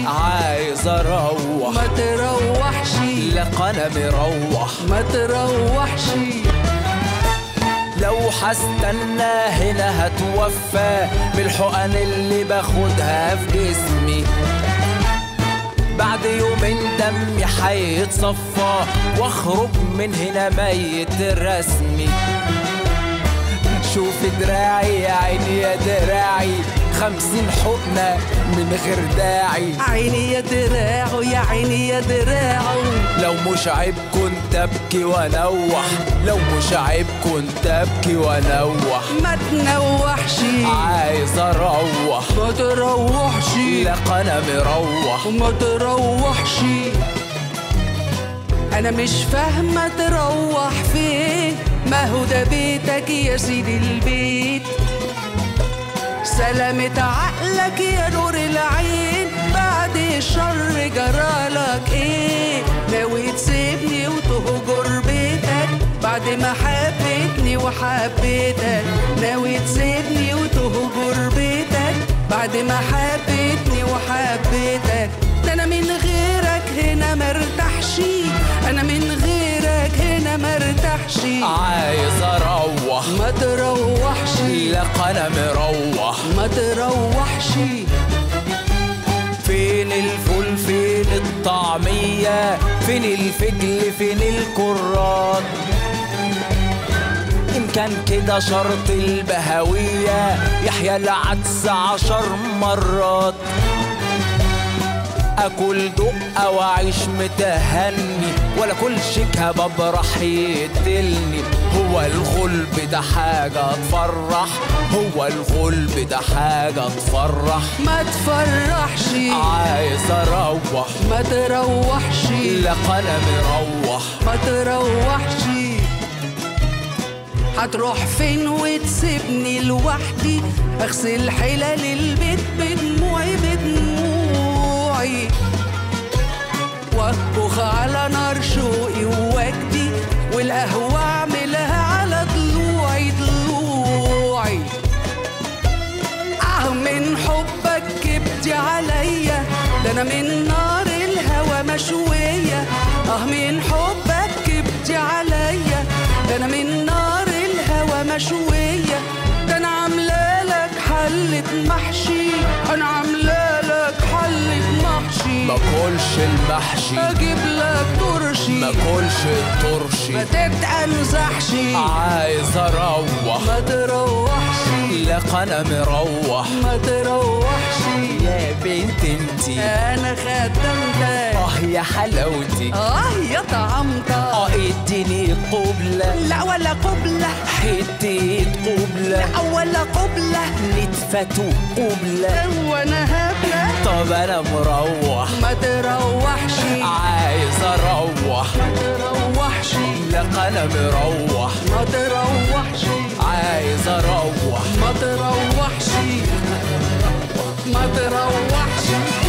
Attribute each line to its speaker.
Speaker 1: عايز اروح
Speaker 2: ما تروحش
Speaker 1: لقى انا مروح
Speaker 2: ما تروحش
Speaker 1: لو هستنى هنا هتوفى بالحقن اللي باخدها في جسمي بعد يومين دمي هيتصفى واخرج من هنا ميت رسمي شوف دراعي يا عيني يا دراعي خمسين حقنة من غير داعي
Speaker 2: عيني يا دراعه يا عيني يا دراعه
Speaker 1: لو مش عيب كنت ابكي وانوح لو مش عيب كنت ابكي وانوح
Speaker 2: ما تنوحش
Speaker 1: عايز اروح
Speaker 2: ما تروحش
Speaker 1: لقى انا مروح
Speaker 2: ما تروحش انا مش فاهمه تروح فين ما هو ده بيتك يا سيدي البيت سلامة عقلك يا نور العين بعد الشر جرالك ايه ناوي تسيبني وتهجر بيتك بعد ما حبيتني وحبيتك ناوي تسيبني وتهجر بيتك بعد ما حبيتني وحبيتك ده انا من غيرك هنا مرتاحش انا من غيرك هنا مرتاحش
Speaker 1: عايز اروح
Speaker 2: ما تروحش
Speaker 1: لقى انا مروح
Speaker 2: ما تروحش
Speaker 1: فين الفول فين الطعمية فين الفجل فين الكرات إن كان كده شرط البهوية يحيى العدس عشر مرات اكل دقة واعيش متهني ولا كل شيك هباب راح يقتلني هو الغلب ده حاجة تفرح هو الغلب ده حاجة تفرح
Speaker 2: ما تفرحش
Speaker 1: عايز اروح
Speaker 2: ما تروحش
Speaker 1: لقى انا مروح
Speaker 2: ما تروحش هتروح فين وتسيبني لوحدي اغسل حلال البيت بدموعي بدموعي واطبخ على نار شوقي ووجدي والقهوة اعملها على ضلوعي ضلوعي اه من حبك كبتي عليا ده انا من نار الهوى مشوية اه من حبك كبتي عليا ده انا من نار الهوى مشوية ده انا عاملة لك حلة محشي انا عاملة لك حلة محشي
Speaker 1: ما كلش المحشي
Speaker 2: اجيب لك ترشي
Speaker 1: ما كلش
Speaker 2: ما
Speaker 1: الترشي
Speaker 2: تتأنزحش
Speaker 1: عايز اروح
Speaker 2: ما تروحش
Speaker 1: لقى انا مروح
Speaker 2: ما تروحش
Speaker 1: يا بنت انتي
Speaker 2: انا خدمتك
Speaker 1: اه يا حلاوتك
Speaker 2: اه يا طعمتك
Speaker 1: اه اديني قبلة
Speaker 2: لا ولا قبلة
Speaker 1: حتة قبلة
Speaker 2: لا ولا قبلة
Speaker 1: نتفتو قبلة
Speaker 2: وانا هبلة
Speaker 1: طب انا مروح
Speaker 2: ما تروحش
Speaker 1: عايز اروح
Speaker 2: ما تروحش
Speaker 1: لقى انا مروح
Speaker 2: ما تروحش
Speaker 1: عايز اروح
Speaker 2: ما تروحش ما تروحش